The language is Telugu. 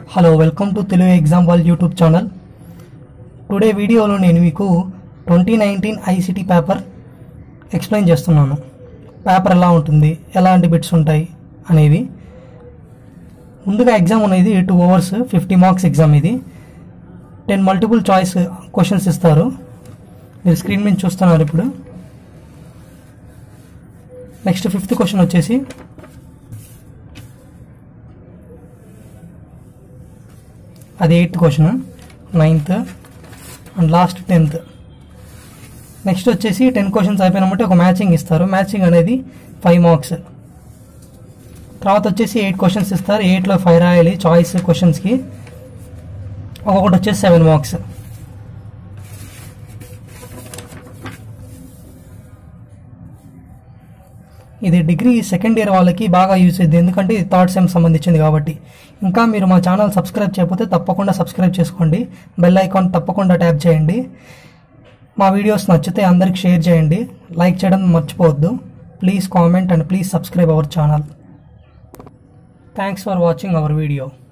hello welcome to Telugu exam wall YouTube channel today వీడియోలో నేను మీకు twenty nineteen ICT paper explain చేస్తున్నాను పేపర్ ఎలా ఉంటుంది ఎలాంటి బిట్స్ ఉంటాయి అనేవి ముందుగా ఎగ్జామ్ అనేది two hours fifty marks exam ఇది టెన్ మల్టిపుల్ చాయిస్ క్వశ్చన్స్ ఇస్తారు మీరు స్క్రీన్ మీద చూస్తున్నారు ఇప్పుడు నెక్స్ట్ ఫిఫ్త్ క్వశ్చన్ వచ్చేసి అది eighth question ninth and last tenth next వచ్చేసి టెన్ క్వశ్చన్స్ అయిపోయినామంటే ఒక మ్యాచింగ్ ఇస్తారు మ్యాచింగ్ అనేది ఫైవ్ మార్క్స్ తర్వాత వచ్చేసి ఎయిట్ క్వశ్చన్స్ ఇస్తారు ఎయిట్లో ఫైవ్ రాయాలి చాయిస్ క్వశ్చన్స్కి ఒక్కొక్కటి వచ్చేసి సెవెన్ మార్క్స్ ఇది డిగ్రీ సెకండ్ ఇయర్ వాళ్ళకి బాగా యూస్ అయింది ఎందుకంటే ఇది థర్డ్ సెమ్ సంబంధించింది కాబట్టి ఇంకా మీరు మా ఛానల్ సబ్స్క్రైబ్ చేయకపోతే తప్పకుండా సబ్స్క్రైబ్ చేసుకోండి బెల్ ఐకాన్ తప్పకుండా ట్యాప్ చేయండి మా వీడియోస్ నచ్చితే అందరికి షేర్ చేయండి లైక్ చేయడం మర్చిపోవద్దు please comment and please subscribe our channel thanks for watching our video